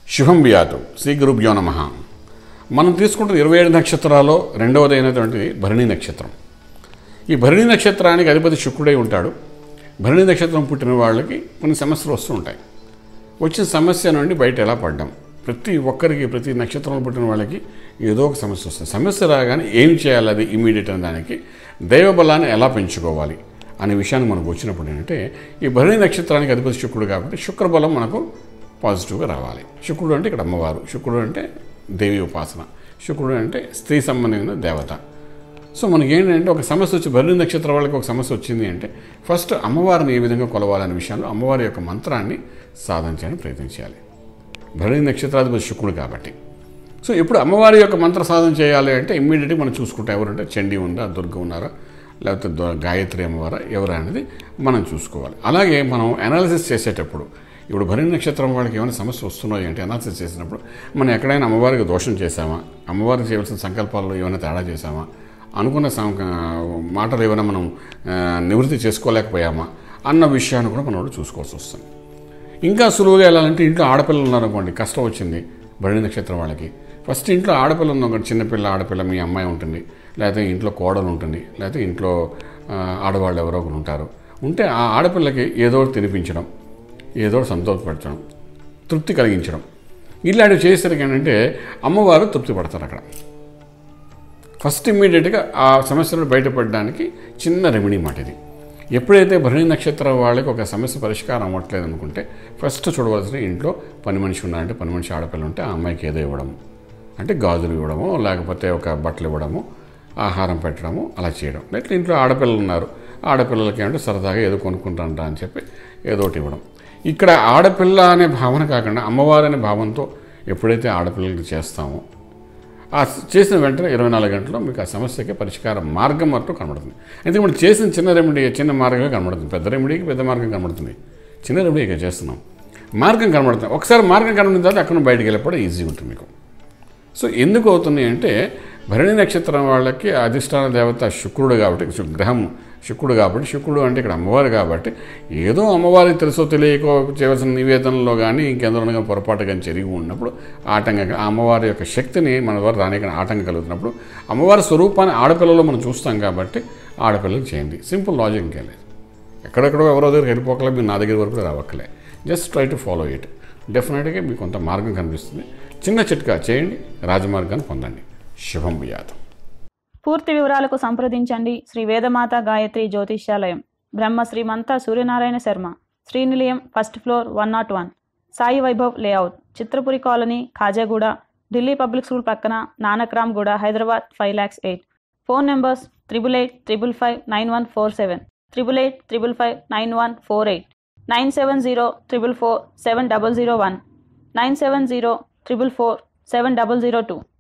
శుభం బియాతు శ్రీ గురుభ్యో నమ మనం తీసుకుంటున్న ఇరవై ఏడు నక్షత్రాల్లో రెండవది అయినటువంటి భరణి నక్షత్రం ఈ భరణి నక్షత్రానికి అధిపతి శుక్రుడై ఉంటాడు భరణి నక్షత్రం పుట్టిన వాళ్ళకి కొన్ని సమస్యలు వస్తూ ఉంటాయి వచ్చిన సమస్య నుండి బయట ఎలా పడ్డాం ప్రతి ఒక్కరికి ప్రతి నక్షత్రంలో పుట్టిన వాళ్ళకి ఏదో ఒక సమస్య వస్తుంది సమస్య రాగానే ఏం చేయాలి అది ఇమీడియట్ అనే దానికి దైవ బలాన్ని ఎలా పెంచుకోవాలి అనే విషయాన్ని మనకు వచ్చినప్పుడు ఏంటంటే ఈ భరణి నక్షత్రానికి అధిపతి శుక్రుడు కాబట్టి శుక్రబలం మనకు పాజిటివ్గా రావాలి శుక్రుడు అంటే ఇక్కడ అమ్మవారు శుక్రుడు అంటే దేవి ఉపాసన శుక్రుడు అంటే స్త్రీ సంబంధమైన దేవత సో మనకి ఏంటంటే ఒక సమస్య వచ్చి భరణి నక్షత్రం వాళ్ళకి ఒక సమస్య వచ్చింది అంటే ఫస్ట్ అమ్మవారిని ఏ విధంగా కొలవాలనే విషయంలో అమ్మవారి యొక్క మంత్రాన్ని సాధించడానికి ప్రయత్నం చేయాలి భరణి నక్షత్రాధిపతి శుక్రుడు కాబట్టి సో ఇప్పుడు అమ్మవారి యొక్క మంత్ర సాధన చేయాలి అంటే ఇమ్మీడియట్గా మనం చూసుకుంటాం ఎవరంటే చండీ ఉందా దుర్గ ఉన్నారా లేకపోతే దు- గాయత్రి అమ్మవారా ఎవరా అనేది మనం చూసుకోవాలి అలాగే మనం అనాలిసిస్ చేసేటప్పుడు ఇప్పుడు భరణి నక్షత్రం వాళ్ళకి ఏమైనా సమస్య వస్తున్నాయి అంటే అనాలిసిస్ చేసినప్పుడు మనం ఎక్కడైనా అమ్మవారికి దోషం చేశామా అమ్మవారికి చేయవలసిన సంకల్పాల్లో ఏమైనా తేడా చేశామా అనుకున్న సం- మాటలు ఏమైనా మనం ఆ, నివృత్తి చేసుకోలేకపోయామా అన్న విషయాన్ని కూడా మనం చూసుకోవాల్సి వస్తుంది ఇంకా సులువుగా వెళ్ళాలంటే ఇంట్లో ఆడపిల్లలు ఉన్నారనుకోండి కష్టం వచ్చింది భరణి నక్షత్రం వాళ్ళకి ఫస్ట్ ఇంట్లో ఆడపిల్ల ఉందనుకోండి చిన్నపిల్ల ఆడపిల్ల మీ అమ్మాయి ఉంటుంది లేకపోతే ఇంట్లో కోడలు ఉంటుంది లేకపోతే ఇంట్లో ఆ, ఆడవాళ్ళు ఎవరో ఒకరు ఉంటారు ఉంటే ఆ ఆడపిల్లకి ఏదో ఒకటి తినిపించడం ఏదో ఒకటి సంతోషపరచడం తృప్తి కలిగించడం ఇలాంటివి చేసేసరికి ఏంటంటే అమ్మవారు తృప్తి పడతారు అక్కడ ఫస్ట్ ఇమ్మీడియట్గా ఆ సమస్య నుండి బయటపడడానికి చిన్న రెమెడీ మాట ఇది ఎప్పుడైతే భరణి నక్షత్రం వాళ్ళకి ఒక సమస్య పరిష్కారం అవ్వట్లేదు అనుకుంటే ఫస్ట్ చూడవలసిన ఇంట్లో పని మనిషి ఉన్నారంటే పని మనిషి ఆడపిల్ల ఉంటే ఆ అమ్మాయికి ఏదో ఇవ్వడము అంటే గాజులు ఇవ్వడము లేకపోతే ఒక బట్టలు ఇవ్వడము ఆహారం పెట్టడము అలా చేయడం లేకపోతే ఇంట్లో ఆడపిల్లలు ఉన్నారు ఆడపిల్లలకి ఏమంటే సరదాగా ఏదో కొనుక్కుంటారంట అని చెప్పి ఏదో ఒకటి ఇవ్వడం ఇక్కడ ఆడపిల్ల అనే భావన కాకుండా అమ్మవారు అనే భావంతో ఎప్పుడైతే ఆడపిల్లలకి చేస్తామో ఆ చేసిన వెంటనే ఇరవై నాలుగు గంటల్లో మీకు ఆ సమస్యకి పరిష్కార మార్గం మట్టు కనబడుతుంది ఎందుకంటే మనం చేసిన చిన్న రెమెడీ చిన్న మార్గమే కనబడుతుంది పెద్ద రెమెడీకి పెద్ద మార్గం కనబడుతుంది చిన్న రెమెడీ ఇక చేస్తున్నాం మార్గం కనబడుతుంది ఒకసారి మార్గం కనబడిన తర్వాత అక్కడ నుంచి బయటికి వెళ్ళిపోవడం ఈజీగా ఉంటుంది మీకు సో ఎందుకు అవుతుంది అంటే భరణి నక్షత్రం వాళ్ళకి అధిష్టాన దేవత శుక్రుడు కాబట్టి శు- గ్రహం శుక్రుడు కాబట్టి శుక్రుడు అంటే ఇక్కడ అమ్మవారు కాబట్టి ఏదో అమ్మవారికి తెలుసో తెలియకో చేయవలసిన నివేదనలో కానీ ఇంకెందులో కానీ పొరపాటు కానీ జరిగి ఉన్నప్పుడు ఆటంకంగా ఆ అమ్మవారి యొక్క శక్తిని మన ద్వారా రానికి ఆటంకం కలుగుతున్నప్పుడు అమ్మవారి స్వరూపాన్ని ఆడపిల్లలో మనం చూస్తాం కాబట్టి ఆడపిల్లలకు చేయండి సింపుల్ లాజిక్ ఇంకేం లేదు ఎక్కడెక్కడో ఎవరో దగ్గర వెళ్ళిపోకలే మీరు నా దగ్గర వరకు రావక్కలే just try to follow it డెఫినెట్గా మీకు కొంత మార్గం కనిపిస్తుంది చిన్న చిట్కా చేయండి రాజమార్గాన్ని పొందండి శుభం బియాతం పూర్తి వివరాలకు సంప్రదించండి Shri Vedamata Gayatri Jyotishyalayam Brahma Srimantha Suryanarayana Sharma Srinilayam first floor one not one Sai Vaibhav layout Chitrapuri colony Khajaguda Delhi public school పక్కన Nanakramguda Hyderabad five lakhs eight phone numbers triple eight triple five nine one four seven triple eight triple five nine one four eight nine seven zero triple four seven double zero one nine seven zero triple four seven double zero two